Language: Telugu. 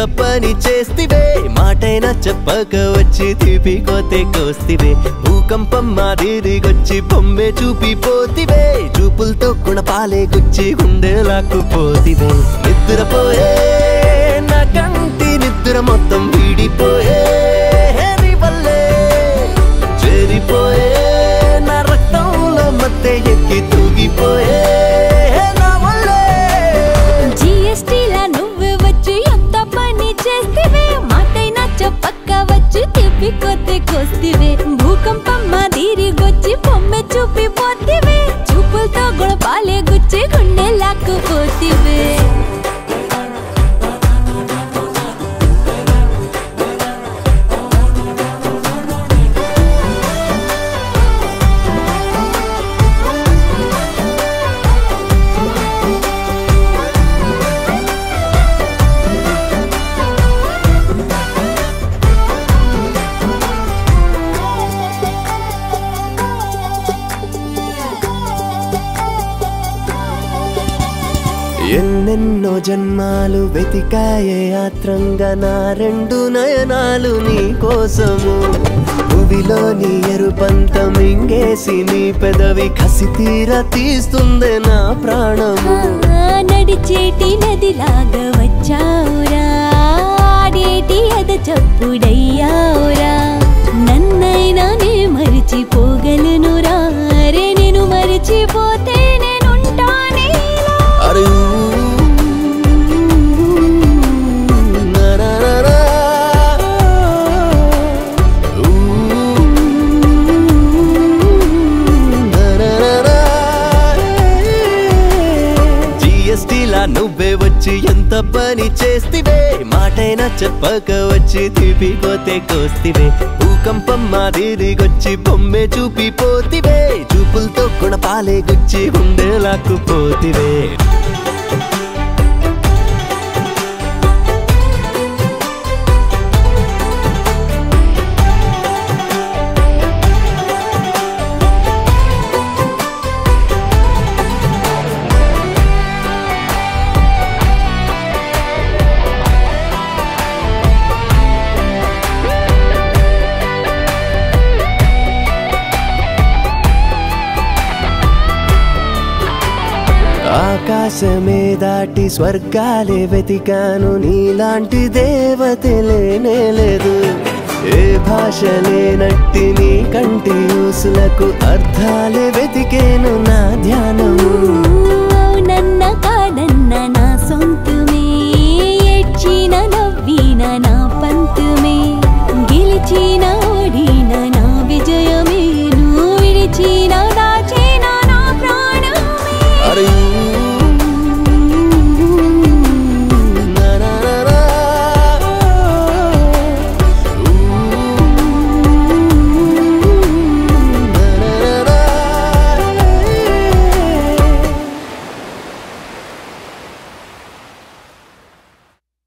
పని చేస్తివే మాటైనా చెప్పక వచ్చి తీపి కోతే కోస్తివే భూకంపం మాదిరిగొచ్చి బొమ్మే చూపిపోతివే చూపులతో గుణపాలే గుచ్చి గుండె లాక్కుపోతివే నిద్రపోయే నా కంటి నిద్ర మొత్తం వీడిపోయే నీ వల్లే చేరిపోయే నా రక్తంలో మధ్య ఎక్కి తూగిపోయే నా వల్లే జిఎస్టీలా నువ్వు వచ్చి ఎంత పని చేస్తివే మాటైనా చెప్పక్క వచ్చి తిప్పి కొత్తే కోస్తివే భూకంపం మాదిరిగొచ్చి బొమ్మె చూపి పోతివే చూపులతో గుణపాలే గుచ్చి గుండె లాక్కుపోతివే ఎన్నెన్నో జన్మాలు వెతికాయే ఆత్రంగా నా రెండు నయనాలు నీ కోసము భువిలోని ఎరుపంత మింగేసి నీ పెదవి కసి తీర తీస్తుందే నా ప్రాణము ఆ, నడిచేటి నదిలాగా వచ్చావురా ఆడేటి అద చప్పుడయ్యావురా నన్నైనా నే మరిచిపోగలను రే నేను మరిచిపోతే నేనుంటానేలా అరే నా నా నా నా. ఊ, నా నా నా నా. జిఎస్టీలా నువ్వే వచ్చి ఎంత పని చేస్తివే మాటైనా చెప్పక వచ్చి తీపి కోతే కోస్తివే భూకంపం మాదిరిగొచ్చి బొమ్మే చూపిపోతివే చూపులతో గుణపాలే గుచ్చి గుండె లాక్కుపోతివే ఆకాశమే దాటి స్వర్గాలే వెతికాను నీలాంటి దేవత లేనే లేదు ఏ భాష లేనట్టి నీ కంటి ఊసులకు అర్థాలే వెతి